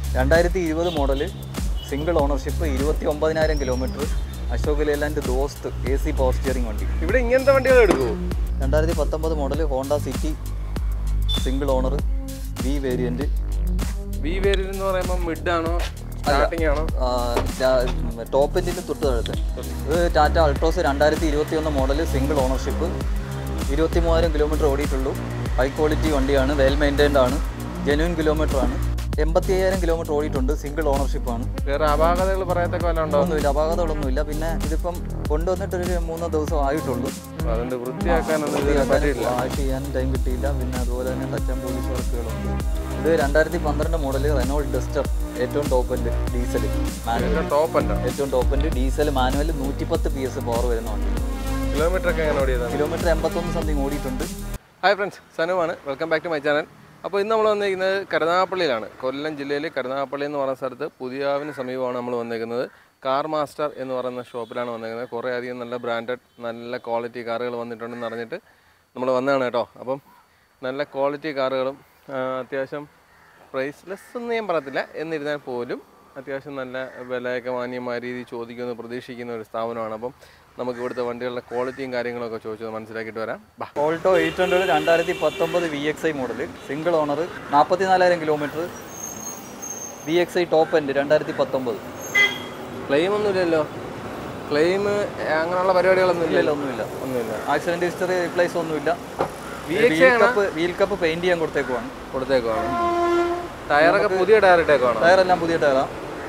രണ്ടായിരത്തി ഇരുപത് model single ownership ഇരുപത്തി ഒമ്പതിനായിരം kilometre Ashok Leyland Dost A C power steering വണ്ടി ഇവിടെ ഇങ്ങനത്തെ വണ്ടികൾ എടുക്കുമോ രണ്ടായിരത്തി പത്തൊമ്പത് model Honda City single owner V variant V വേരിൽ എന്ന് പറയുമ്പോൾ മിഡ് ആണോ സ്റ്റാർട്ടിംഗ് ആണോ ടോപ്പ് എൻഡിന് തൊട്ട് താഴത്തെ ഇത് ടാറ്റ അൾട്രോസ് രണ്ടായിരത്തി ഇരുപത്തി ഒന്ന് മോഡൽ സിംഗിൾ ഓണർഷിപ്പ് ഇരുപത്തി മൂവായിരം കിലോമീറ്റർ ഓടിയിട്ടുള്ളൂ ഹൈ ക്വാളിറ്റി വണ്ടിയാണ് വെൽ മെയിൻറ്റൈൻഡ് ആണ് ജെന്യൂൻ കിലോമീറ്റർ ആണ് എൺപത്തി അയ്യായിരം കിലോമീറ്റർ ഓടിയിട്ടുണ്ട് സിംഗിൾ ഓണർഷിപ്പാണ് വേറെ അപാകതകൾ പറയത്തൊക്കെ വല്ല ഉണ്ടോ ഒന്നുമില്ല അപാകതകളൊന്നുമില്ല പിന്നെ ഇതിപ്പം കൊണ്ടുവന്നിട്ടൊരു മൂന്നോ ദിവസം ആയിട്ടുള്ളൂ അതുകൊണ്ട് വൃത്തിയാക്കാനൊന്നും ഇതുവരെ പറ്റിയില്ല വാഷ് ചെയ്യാൻ ടൈം കിട്ടിയില്ല പിന്നെ അതുപോലെ തന്നെ ടച്ച് ആൻഡ് പോളിഷ് വർക്കുകളുണ്ട് ഇത് രണ്ടായിരത്തി പന്ത്രണ്ട് മോഡൽ റെനോൾഡ് ഡസ്റ്റർ ഏറ്റവും ടോപ്പ് എൻഡ് ഡീസൽ മാനുവൽ ഇതിന്റെ ടോപ്പ് അല്ല ഏറ്റവും ടോപ്പ് എൻഡ് ഡീസൽ മാനുവൽ നൂറ്റിപ്പത്ത് പി എസ് പവർ വരുന്ന വണ്ടി കിലോമീറ്റർ ഒക്കെ എങ്ങനെ ഓടിയതാണ് കിലോമീറ്റർ എൺപത്തൊന്ന് സംതിങ് ഓടിയിട്ടുണ്ട് ഹായ് ഫ്രണ്ട്സ് സനുവാണ് welcome back to my channel അപ്പോൾ ഇന്ന് നമ്മൾ വന്നിരിക്കുന്നത് കരുനാഗപ്പള്ളിയിലാണ് കൊല്ലം ജില്ലയിൽ കരുനാഗപ്പള്ളി എന്ന് പറയുന്ന സ്ഥലത്ത് പുതിയാവിന് സമീപമാണ് നമ്മൾ വന്നിരിക്കുന്നത് കാർ മാസ്റ്റർ എന്ന് പറയുന്ന ഷോപ്പിലാണ് വന്നിരിക്കുന്നത് കുറേ അധികം നല്ല ബ്രാൻഡഡ് നല്ല ക്വാളിറ്റി കാറുകൾ വന്നിട്ടുണ്ടെന്ന് അറിഞ്ഞിട്ട് നമ്മൾ വന്നതാണ് കേട്ടോ അപ്പം നല്ല ക്വാളിറ്റി കാറുകളും ആ, അത്യാവശ്യം പ്രൈസ്ലെസ് എന്ന് ഞാൻ പറയത്തില്ല എന്നിരുന്നാൽ പോലും അത്യാവശ്യം നല്ല വിലയൊക്കെ മാന്യമായ രീതിയിൽ ചോദിക്കുമെന്ന് പ്രതീക്ഷിക്കുന്ന ഒരു സ്ഥാപനമാണ് അപ്പം നമുക്ക് ഇവിടുത്തെ വണ്ടികളുടെ ക്വാളിറ്റിയും കാര്യങ്ങളൊക്കെ ചോദിച്ചത് മനസ്സിലാക്കിയിട്ട് വരാം ബാ ഓൾട്ടോ എയ്റ്റ് ഹൺഡ്രഡ് രണ്ടായിരത്തി പത്തൊമ്പത് V X I model single owner നാൽപ്പത്തി നാലായിരം kilometre V X I top end രണ്ടായിരത്തി പത്തൊമ്പത് ക്ലെയിം ഒന്നുമില്ലല്ലോ ക്ലെയിം അങ്ങനെയുള്ള പരിപാടികളൊന്നും ഇല്ലല്ലോ ഇല്ലല്ലോ ഒന്നുമില്ല ഒന്നുമില്ല ആക്സിഡന്റ് ഹിസ്റ്ററി റീപ്ലേസ് ഒന്നുമില്ല VXI wheel cup wheel cup paint ചെയ്യാൻ കൊടുത്തേക്കുവാണ് കൊടുത്തേക്കുവാണ് ടയറൊക്കെ പുതിയ ടയർ ഇട്ടേക്കുവാണോ ടയറെല്ലാം പുതിയ ടയറാ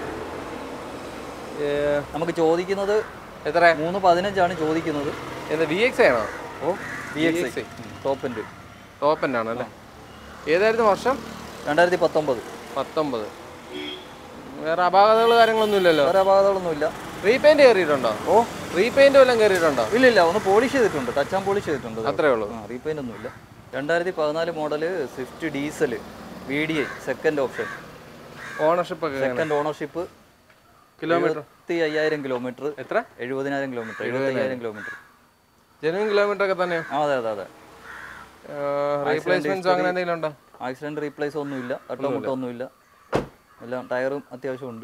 നമുക്ക് ചോദിക്കുന്നത് എത്ര മൂന്ന് പതിനഞ്ചാണ് ചോദിക്കുന്നത് എന്താ വി എക്സ് ആണോ oh V X I top end top എൻ്റെ ആണല്ലേ ഏതായിരുന്നു വർഷം രണ്ടായിരത്തി പത്തൊമ്പത് പത്തൊമ്പത് വേറെ അപാകതകൾ കാര്യങ്ങളൊന്നും ഇല്ലല്ലോ വേറെ അപാകതകളൊന്നുമില്ല റീപെയിന്റ് കയറിയിട്ടുണ്ടോ ഓ റീപെയിന്റ് വല്ലതും കയറിയിട്ടുണ്ടോ ഇല്ല ഇല്ല ഒന്ന് പോളിഷ് ചെയ്തിട്ടുണ്ട് ടച്ച് ആൻഡ് പോളിഷ് ചെയ്തിട്ടുണ്ട് അത്രേ ഉള്ളൂ ആ റീപെയിന്റ് ഒന്നുമില്ല രണ്ടായിരത്തി പതിനാല് model Swift diesel V D I second option ownership ഒക്കെ എങ്ങനെ? സെക്കൻഡ് ഓണർഷിപ്പ് കിലോമീറ്റർ എഴുപത്തി അയ്യായിരം കിലോമീറ്റർ എത്ര എഴുപതിനായിരം കിലോമീറ്റർ എഴുപത്തി അയ്യായിരം കിലോമീറ്റർ ജനുവൻ കിലോമീറ്റർ ഒക്കെ തന്നെയോ ആ അതെ അതെ അതെ റീപ്ലേസ്മെന്റ്സ് അങ്ങനെ എന്തെങ്കിലും ഉണ്ടോ ആക്സിഡന്റ് റീപ്ലേസ് ഒന്നുമില്ല തട്ടമുട്ടോ ഒന്നുമില്ല എല്ലാം ടയറും അത്യാവശ്യം ഉണ്ട്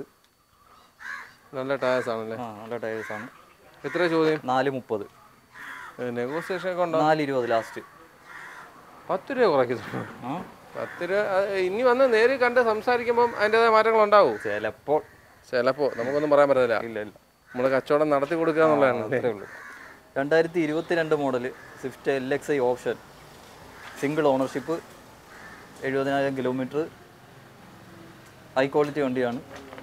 നല്ല ടയേഴ്സ് ആണല്ലേ ആ നല്ല ടയേഴ്സ് ആണ് എത്ര ചോദ്യം നാല് മുപ്പത് നെഗോസിയേഷൻ ഒക്കെ ഉണ്ടോ നാല് ഇരുപത് ലാസ്റ്റ് പത്ത് രൂപ കുറയ്ക്കുന്നു ആ പത്ത് രൂപ അത് ഇനി വന്ന് നേരിൽ കണ്ട് സംസാരിക്കുമ്പം അതിൻ്റെതായ മാറ്റങ്ങൾ ഉണ്ടാവും ചിലപ്പോൾ ചിലപ്പോൾ നമുക്കൊന്നും പറയാൻ പറ്റില്ല ഇല്ല ഇല്ല നമ്മൾ കച്ചവടം നടത്തി കൊടുക്കുക എന്നുള്ളതാണ് അത്രേ ഉള്ളൂ രണ്ടായിരത്തി ഇരുപത്തിരണ്ട് model Swift L X I option single ownership എഴുപതിനായിരം കിലോമീറ്റർ ഹൈ ക്വാളിറ്റി വണ്ടിയാണ്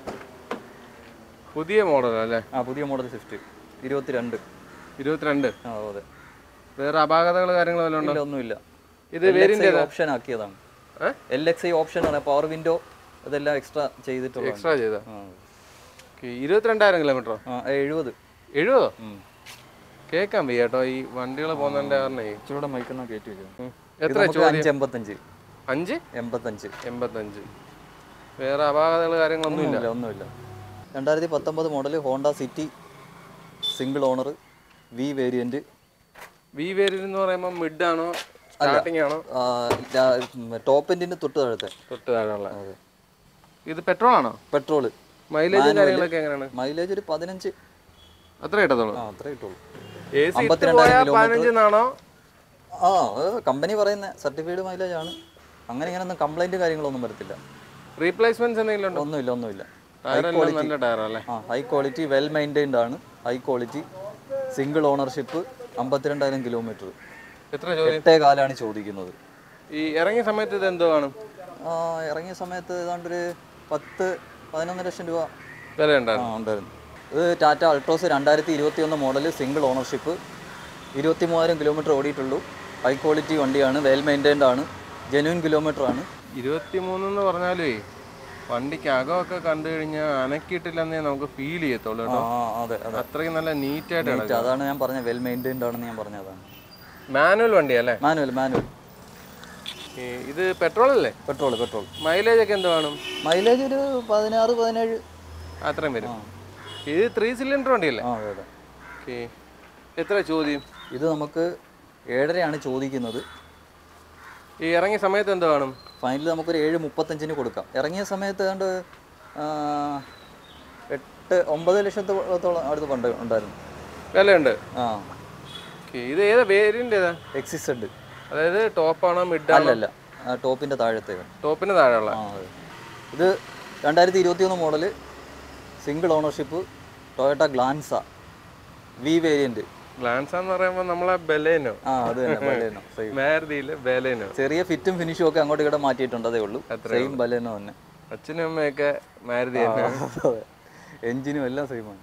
പുതിയ മോഡൽ അല്ലേ ആ പുതിയ മോഡൽ സ്വിഫ്റ്റ് ഇരുപത്തിരണ്ട് ഇരുപത്തിരണ്ട് ആ അതെ വേറെ അപാകതകൾ കാര്യങ്ങൾ വല്ലതും ഉണ്ടോ ഇല്ല ഒന്നുമില്ല ഇത് വേരിയന്റ് ഓപ്ഷൻ ആക്കിയതാണ് ഏ? എൽ എക്സ് ഐ ഓപ്ഷൻ ആണ് പവർ വിൻഡോ ഇതെല്ലാം എക്സ്ട്രാ ചെയ്തിട്ടുള്ള എക്സ്ട്രാ ചെയ്ത ഇരുപത്തിരണ്ടായിരം കിലോമീറ്ററോ എഴുപത് എഴുപതോ കേൾക്കാൻ വയ്യ കേട്ടോ ഈ വണ്ടികൾ പോകുന്നതിന്റെ കാരണേ ഇച്ചിരൂടെ മൈക്കെന്നാ കയറ്റി വെക്കുന്നത് എത്ര നമുക്ക് അഞ്ച് എൺപത്തഞ്ച് അഞ്ച് എൺപത്തഞ്ച് എൺപത്തഞ്ച് വേറെ അപാകതകൾ കാര്യങ്ങളൊന്നും ഇല്ല ഒന്നുമില്ല ഒന്നുമില്ല രണ്ടായിരത്തി പത്തൊമ്പത് model Honda City single owner V variant V വേരിൽ എന്ന് പറയുമ്പോൾ മിഡ് ആണോ സ്റ്റാർട്ടിംഗ് ആണോ ടോപ്പ് എൻഡിന് തൊട്ട് താഴത്തെ തൊട്ട് താഴെയുള്ള ഇത് പെട്രോൾ ആണോ പെട്രോള് മൈലേജും കാര്യങ്ങളൊക്കെ എങ്ങനെയാണ് മൈലേജ് ഒരു പതിനഞ്ച് അത്ര കിട്ടത്തുള്ളൂ ആ അത്രേ കിട്ടുള്ളൂ എ സി അമ്പത്തിരണ്ടായിരം പതിനഞ്ച് എന്നാണോ ആ കമ്പനി പറയുന്ന സർട്ടിഫൈഡ് മൈലേജ് ആണ് അങ്ങനെ ഇങ്ങനെ ഒന്നും കംപ്ലൈൻറ്റ് കാര്യങ്ങളൊന്നും വരത്തില്ല റീപ്ലേസ്മെന്റ്സ് എന്തെങ്കിലും ഉണ്ടോ ഒന്നുമില്ല ഒന്നുമില്ല ടയറെല്ലാം നല്ല ടയറല്ലേ ആ ഹൈ ക്വാളിറ്റി വെൽ മെയിൻറ്റൈൻഡ് ആണ് ഹൈ ക്വാളിറ്റി സിംഗിൾ ഓണർഷിപ്പ് അമ്പത്തിരണ്ടായിരം കിലോമീറ്റർ എത്ര ചോദ്യം എട്ടേ കാലാണ് ചോദിക്കുന്നത് ഈ ഇറങ്ങിയ സമയത്ത് ഇത് എന്തോ ആണ് ആ, ഇറങ്ങിയ സമയത്ത് ഏതാണ്ടൊരു പത്ത് പതിനൊന്ന് ലക്ഷം രൂപ വില ആ ഉണ്ടായിരുന്നു ഉണ്ടായിരുന്നു ഇത് ടാറ്റ അൾട്രോസ് രണ്ടായിരത്തി ഇരുപത്തി ഒന്ന് മോഡൽ സിംഗിൾ ഓണർഷിപ്പ് ഇരുപത്തി മൂവായിരം കിലോമീറ്റർ ഓടിയിട്ടുള്ളൂ ഹൈ ക്വാളിറ്റി വണ്ടിയാണ് വെൽ മെയിൻറ്റൈൻഡ് ആണ് ജെന്യൂൻ കിലോമീറ്റർ ആണ് ഇരുപത്തി മൂന്നെന്ന് പറഞ്ഞാലേ വണ്ടിക്ക് അകമൊക്കെ കണ്ടു കഴിഞ്ഞാൽ അനക്കിയിട്ടില്ലെന്നേ നമുക്ക് ഫീൽ ചെയ്യത്തുള്ളൂ ആ കേട്ടോ അതെ അതെ അത്രയും നല്ല നീറ്റായിട്ട് കിടക്കും അതാണ് ഞാൻ പറഞ്ഞത് വെൽ മെയിൻറ്റൈൻഡ് ആണെന്ന് ഞാൻ പറഞ്ഞതാണ് മാനുവൽ വണ്ടിയല്ലേ മാനുവൽ മാനുവൽ ഈ ഇത് പെട്രോൾ അല്ലേ പെട്രോൾ പെട്രോൾ മൈലേജ് ഒക്കെ എന്ത് വേണം മൈലേജ് ഒരു പതിനാറ് പതിനേഴ് അത്രയും വരും ഇത് ത്രീ സിലിണ്ടർ വണ്ടിയല്ലേ ആ അതെ അതെ ഓക്കെ എത്ര ചോദ്യം ഇത് നമുക്ക് ഏഴരയാണ് ചോദിക്കുന്നത് ഈ ഇറങ്ങിയ സമയത്ത് എന്ത് വേണം ഫൈനൽ നമുക്കൊരു ഏഴ് മുപ്പത്തഞ്ചിന് കൊടുക്കാം ഇറങ്ങിയ സമയത്ത് ഏതാണ്ട് ആ, എട്ട് ഒമ്പത് ലക്ഷത്തോളം അടുത്ത് പണ്ട് ഉണ്ടായിരുന്നു വിലയുണ്ട് ആ ഓക്കെ ഇത് ഏതാ വേരിയൻ്റ് ഏതാ എക്സിസ്റ്റഡ് അതായത് ടോപ്പാണോ മിഡാണോ അല്ലല്ല ആ ടോപ്പിൻ്റെ താഴത്തേക്ക് ടോപ്പിന് താഴെയുള്ള ആ അതെ ഇത് രണ്ടായിരത്തി ഇരുപത്തി ഒന്ന് model single ownership Toyota Glanza V variant Glanza എന്ന് പറയുമ്പോൾ നമ്മളെ ബലേനോ ആ അത് തന്നെ ബലേനോ സെയിം മാരുതിയില് ബലേനോ ചെറിയ ഫിറ്റും ഫിനിഷും ഒക്കെ അങ്ങോട്ട് ഇവിടെ മാറ്റിയിട്ടുണ്ട് അതേ ഉള്ളൂ സെയിം ബലേനോ തന്നെ അച്ഛനും അമ്മയൊക്കെ മാരുതി തന്നെ എഞ്ചിനും എല്ലാം സെയിമാണ്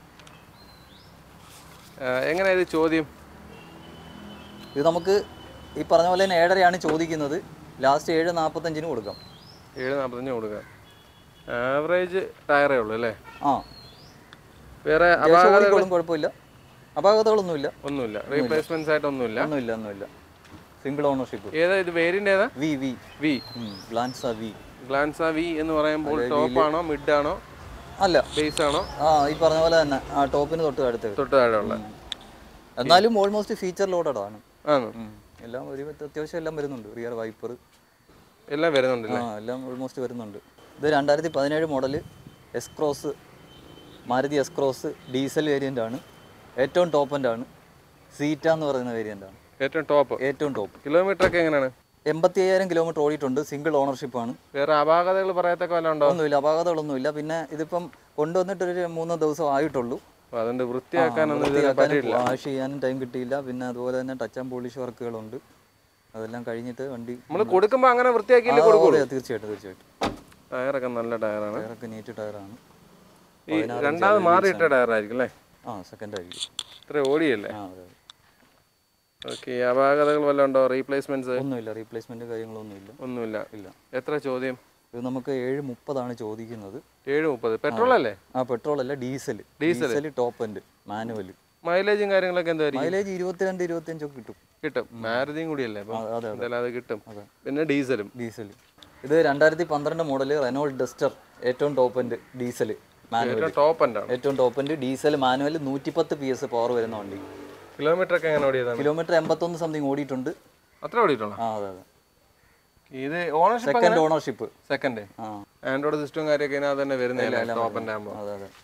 എങ്ങനെയാ ഇത് ചോദ്യം ഇത് നമുക്ക് ഈ പറഞ്ഞ പോലെ തന്നെ ഏഴരയാണ് ചോദിക്കുന്നത് ലാസ്റ്റ് ഏഴ് നാൽപ്പത്തഞ്ചിന് കൊടുക്കാം ഏഴ് നാൽപ്പത്തഞ്ച് കൊടുക്കാം ആവറേജ് ടയറേ ഉള്ളൂ അല്ലേ ആ വേറെ അത്യാവശ്യം ഓടിക്കോളും കുഴപ്പമില്ല അപാകതകളൊന്നുമില്ല ഒന്നുമില്ല റീപ്ലേസ്മെന്റ്സ് ആയിട്ട് ഒന്നുമില്ല ഒന്നുമില്ല ഒന്നുമില്ല സിംഗിൾ ഓണർഷിപ്പ് ഏതാ ഇത് വേരിയന്റ് ഏതാ V V V Glanza V Glanza V എന്ന് പറയുമ്പോൾ ടോപ്പ് ആണോ മിഡ് ആണോ അല്ല ബേസ് ആണോ ആ ഈ പറഞ്ഞ പോലെ തന്നെ ആ ടോപ്പിന് തൊട്ട് അടുത്തേക്ക് തൊട്ട് താഴെ ഉള്ള എന്നാലും ഓൾമോസ്റ്റ് ഫീച്ചർ ലോഡഡ് ആണ് ആണോ ഉം. എല്ലാം ഒരു അത്യാവശ്യം എല്ലാം വരുന്നുണ്ട് റിയർ വൈപ്പർ എല്ലാം വരുന്നുണ്ടല്ലേ ആ എല്ലാം ഓൾമോസ്റ്റ് വരുന്നുണ്ട് ഇത് രണ്ടായിരത്തി പതിനേഴ് model S Cross Maruti S Cross diesel variant ആണ് ഏറ്റവും ടോപ്പ് എൻ്റെ ആണ് സീറ്റ എന്ന് പറയുന്ന വേരിയൻ്റ് ആണ് ഏറ്റവും ടോപ്പ് ഏറ്റവും ടോപ്പ് കിലോമീറ്റർ ഒക്കെ എങ്ങനെയാണ് എൺപത്തി അയ്യായിരം കിലോമീറ്റർ ഓടിയിട്ടുണ്ട് സിംഗിൾ ഓണർഷിപ്പ് ആണ് വേറെ അപാകതകൾ പറയത്തൊക്കെ വല്ല ഉണ്ടോ ഒന്നുമില്ല അപാകതകളൊന്നുമില്ല പിന്നെ ഇതിപ്പം കൊണ്ടുവന്നിട്ടൊരു മൂന്ന് ദിവസം ആയിട്ടുള്ളൂ അപ്പൊ അതുകൊണ്ട് വൃത്തിയാക്കാനൊന്നും ഇത് പറ്റിയില്ല വാഷ് ചെയ്യാനും ടൈം കിട്ടിയില്ല പിന്നെ അതുപോലെ തന്നെ ടച്ച് ആൻഡ് പോളിഷ് വർക്കുകളുണ്ട് അതെല്ലാം കഴിഞ്ഞിട്ട് വണ്ടി നമ്മൾ കൊടുക്കുമ്പോൾ അങ്ങനെ ആ, വൃത്തിയാക്കിയില്ലേ അതെ, തീർച്ചയായിട്ടും തീർച്ചയായിട്ടും ടയറൊക്കെ നല്ല ടയറാണ് ടയറൊക്കെ നീറ്റ് ടയറാണ് ഈ രണ്ടാമത് മാറിയിട്ട ടയറായിരിക്കും അല്ലേ ആ സെക്കൻഡ് ആയിരിക്കും ഇത്ര ഓടിയല്ലേ ആ അതെ അതെ. ഓക്കെ അപാകതകൾ വല്ലതും ഉണ്ടോ റീപ്ലേസ്മെന്റ്സ് ഒന്നുമില്ല റീപ്ലേസ്മെന്റ് കാര്യങ്ങളൊന്നുമില്ല ഒന്നുമില്ല ഇല്ല എത്ര ചോദ്യം ഇത് നമുക്ക് ഏഴ് മുപ്പതാണ് ചോദിക്കുന്നത് ഏഴ് മുപ്പത് പെട്രോൾ അല്ലേ ആ പെട്രോൾ അല്ല diesel diesel top end manual മൈലേജും കാര്യങ്ങളൊക്കെ എന്തായിരിക്കും മൈലേജ് ഇരുപത്തിരണ്ട് ഇരുപത്തിയഞ്ചൊക്കെ കിട്ടും കിട്ടും മാരുതിയും കൂടിയല്ലേ ആ, അപ്പം അതെ അതെ എന്തായാലും അത് കിട്ടും അതെ. പിന്നെ ഡീസലും ഡീസൽ ഇത് രണ്ടായിരത്തി പന്ത്രണ്ട് മോഡൽ റെനോൾഡ് ഡസ്റ്റർ ഏറ്റവും ടോപ്പ് എൻഡ് ഡീസൽ മാനുവൽ ഏറ്റവും ടോപ്പ് എന്താണ് ഏറ്റവും ടോപ്പ് എൻഡ് ഡീസൽ മാനുവൽ നൂറ്റിപ്പത്ത് പി എസ് പവർ വരുന്ന വണ്ടി കിലോമീറ്റർ ഒക്കെ എങ്ങനെ ഓടിയതാണ് കിലോമീറ്റർ എൺപത്തൊന്ന് സംതിങ് ഓടിയിട്ടുണ്ട് അത്ര ഓടിയിട്ടുള്ളൂ ആ അതെ അതെ ഇത് ഓണർഷിപ്പ് സെക്കൻഡ് ഓണർഷിപ്പ് സെക്കൻഡ് ആ ആൻഡ്രോയിഡ് സിസ്റ്റവും കാര്യമൊക്കെ ഇതിനകത്ത് തന്നെ വരുന്നില്ല ടോപ്പ് എൻ്റെ ആകുമ്പോൾ അതെ അതെ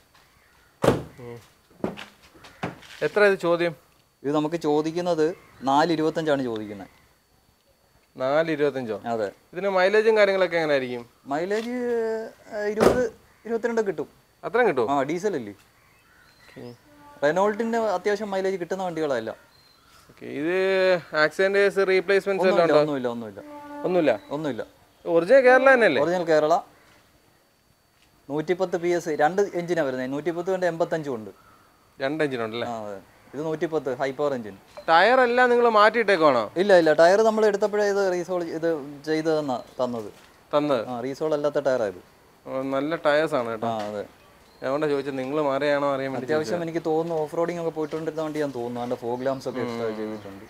എത്ര ഇത് ചോദ്യം ഇത് നമുക്ക് ചോദിക്കുന്നത് നാല് ഇരുപത്തഞ്ചാണ് ചോദിക്കുന്നത് നാല് ഇരുപത്തഞ്ചോ അതെ ഇതിന് മൈലേജും കാര്യങ്ങളൊക്കെ എങ്ങനെ ആയിരിക്കും മൈലേജ് ഇരുപത് ഇരുപത്തിരണ്ട് കിട്ടും അത്രയും കിട്ടുമോ ആ ഡീസൽ അല്ലേ റെനോൾട്ടിന്റെ അത്യാവശ്യം മൈലേജ് കിട്ടുന്ന വണ്ടികളല്ല ഓക്കെ ഇത് ആക്സിഡന്റ് കേസ് റീപ്ലേസ്മെന്റ്സ് എല്ലാം ഉണ്ടോ ഒന്നുമില്ല ഒന്നുമില്ല ഒന്നുമില്ല ഒന്നുമില്ല ഒറിജിനൽ കേരള തന്നെയല്ലേ ഒറിജിനൽ കേരള നൂറ്റിപ്പത്ത് പി എസ് രണ്ട് എഞ്ചിനാണ് വരുന്നത് നൂറ്റിപ്പത്ത് കൊണ്ട് എൺപത്തഞ്ചും ഉണ്ട് രണ്ട് എഞ്ചിൻ ഉണ്ടല്ലേ ആ അതെ ഇത് നൂറ്റിപ്പത്ത് ഹൈ പവർ എഞ്ചിൻ ടയർ എല്ലാം നിങ്ങൾ മാറ്റിയിട്ടേക്കാണോ ഇല്ല ഇല്ല ടയർ നമ്മൾ എടുത്തപ്പോഴേ ഇത് റീസോൾ ഇത് ചെയ്ത് തന്ന തന്നത് തന്നത് ആ റീസോൾ അല്ലാത്ത ടയറായത് ഓ, നല്ല ടയേഴ്സ് ആണ് കേട്ടോ ആ അതെ അതുകൊണ്ടാ ചോദിച്ചത് നിങ്ങൾ മാറിയാണോ അറിയാൻ വേണ്ടി അത്യാവശ്യം എനിക്ക് തോന്നുന്നു ഓഫ് റോഡിംഗ് ഒക്കെ പോയിട്ടുണ്ടിരുന്ന വണ്ടി ഞാൻ തോന്നുന്നു അതിന്റെ ഫോഗ് ലാംസ് ഒക്കെ എക്സ്ട്രാ ചെയ്തിട്ടുണ്ട്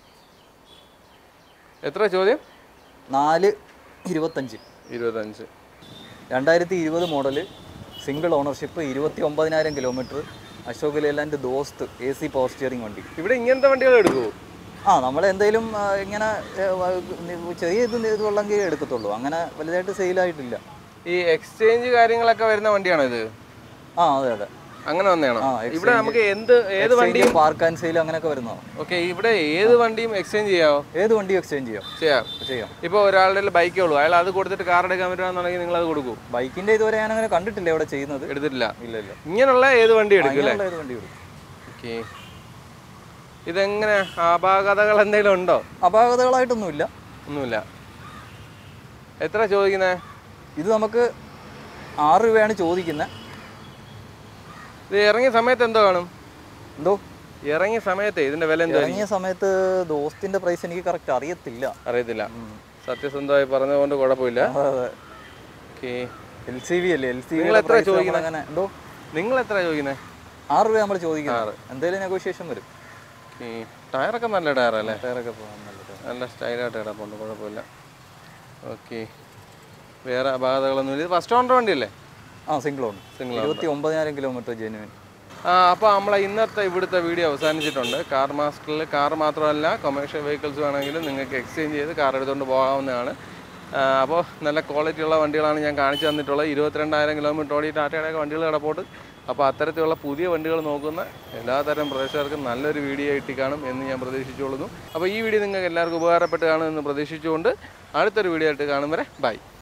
എത്ര ചോദ്യം നാല് ഇരുപത്തഞ്ച് ഇരുപത്തഞ്ച് രണ്ടായിരത്തി ഇരുപത് മോഡല് സിംഗിൾ ഓണർഷിപ്പ് ഇരുപത്തി ഒമ്പതിനായിരം kilometre Ashok Leyland Dost A C power steering വണ്ടി ഇവിടെ ഇങ്ങനത്തെ വണ്ടികൾ എടുക്കുമോ ആ നമ്മൾ എന്തെങ്കിലും ആ, ഇങ്ങനെ ഏ, വ- ചെറിയ ഇത് ഇതുള്ളെങ്കിൽ എടുക്കത്തുള്ളൂ അങ്ങനെ വലുതായിട്ട് സെയിലായിട്ടില്ല ഈ എക്സ്ചേഞ്ച് കാര്യങ്ങളൊക്കെ വരുന്ന വണ്ടിയാണോ ഇത് ആ അതെ അതെ അങ്ങനെ വന്നെയാണോ ആ, ഇവിടെ നമുക്ക് എന്ത് ഏത് വണ്ടിയും പാർക്ക് ആൻഡ് സെയിൽ അങ്ങനെയൊക്കെ വരുന്നതാണ് ഓക്കെ ഇവിടെ ഏത് വണ്ടിയും എക്സ്ചേഞ്ച് ചെയ്യാവോ ഏത് വണ്ടിയും എക്സ്ചേഞ്ച് ചെയ്യാം ചെയ്യാം ചെയ്യാം ഇപ്പോൾ ഒരാളുടെ ബൈക്കേ ഉള്ളൂ അയാൾ അത് കൊടുത്തിട്ട് കാർ എടുക്കാൻ പറ്റുകയാണെന്നുണ്ടെങ്കിൽ നിങ്ങൾ അത് കൊടുക്കും ബൈക്കിന്റെ ഇതുവരെ ഞാൻ അങ്ങനെ കണ്ടിട്ടില്ല ഇവിടെ ചെയ്യുന്നത് എടുത്തിട്ടില്ല ഇല്ല ഇല്ല ഇങ്ങനെയുള്ള ഏത് വണ്ടി എടുക്കും അല്ലേ അങ്ങനെയുള്ള ഏത് വണ്ടി എടുക്കും ഓക്കെ ഇതെങ്ങനെ അപാകതകൾ എന്തെങ്കിലും ഉണ്ടോ അപാകതകളായിട്ടൊന്നുമില്ല ഒന്നുമില്ല എത്ര ചോദിക്കുന്നത് ഇത് നമുക്ക് ആറ് രൂപയാണ് ചോദിക്കുന്നത് ഇത് ഇറങ്ങിയ സമയത്ത് എന്തോ കാണും എന്തോ ഇറങ്ങിയ സമയത്ത് ഇതിന്റെ വില എന്തോ ഇറങ്ങിയ സമയത്ത് ദോസ്തിന്റെ പ്രൈസ് എനിക്ക് കറക്റ്റ് അറിയത്തില്ല അറിയത്തില്ല സത്യസന്ധമായി പറഞ്ഞതുകൊണ്ട് കുഴപ്പമില്ല അതെ ഓക്കെ എൽ സി വി അല്ലേ എൽ സി നിങ്ങൾ എത്ര ചോദിക്കുന്നെ? അങ്ങനെ എന്തോ നിങ്ങൾ എത്ര ചോദിക്കുന്നത് ആറ് രൂപ നമ്മൾ ചോദിക്കുന്നത് എന്തെങ്കിലും നെഗോഷിയേഷൻ വരും ഓക്കെ ടയറൊക്കെ നല്ല ടയറല്ലേ ടയറൊക്കെ പോകാൻ നല്ലത് നല്ല സ്റ്റൈലായിട്ട് കിടപ്പുണ്ട് കുഴപ്പമില്ല ഓക്കെ വേറെ അപാകതകളൊന്നുമില്ല ഇത് ഫസ്റ്റ് ഓണർ വണ്ടിയല്ലേ ആ സിംഗിൾ ഓൺ Single ഇരുപത്തി ഒമ്പതിനായിരം കിലോമീറ്റർ ജെനുവിൻ ആ അപ്പോൾ നമ്മളെ ഇന്നത്തെ ഇവിടുത്തെ വീഡിയോ അവസാനിച്ചിട്ടുണ്ട് കാർ മാസ്റ്ററിൽ കാർ മാത്രമല്ല കൊമേഴ്ഷ്യൽ വെഹിക്കിൾസ് വേണമെങ്കിലും നിങ്ങൾക്ക് എക്സ്ചേഞ്ച് ചെയ്ത് കാർ എടുത്തുകൊണ്ട് പോകാവുന്നതാണ് അപ്പോൾ നല്ല ക്വാളിറ്റി ഉള്ള വണ്ടികളാണ് ഞാൻ കാണിച്ചു തന്നിട്ടുള്ളത് ഇരുപത്തിരണ്ടായിരം കിലോമീറ്റർ ഓടി ടാറ്റയുടെയൊക്കെ വണ്ടികൾ കിടപ്പോട്ട് അപ്പോൾ അത്തരത്തിലുള്ള പുതിയ വണ്ടികൾ നോക്കുന്ന എല്ലാതരം പ്രേക്ഷകർക്കും നല്ലൊരു വീഡിയോ കിട്ടി കാണും എന്ന് ഞാൻ പ്രതീക്ഷിച്ചുകൊള്ളുന്നു അപ്പോൾ ഈ വീഡിയോ നിങ്ങൾക്ക് എല്ലാവർക്കും ഉപകാരപ്പെട്ട് കാണുമെന്ന് പ്രതീക്ഷിച്ചുകൊണ്ട് അടുത്തൊരു വീഡിയോ ആയിട്ട് കാണും വരെ ബൈ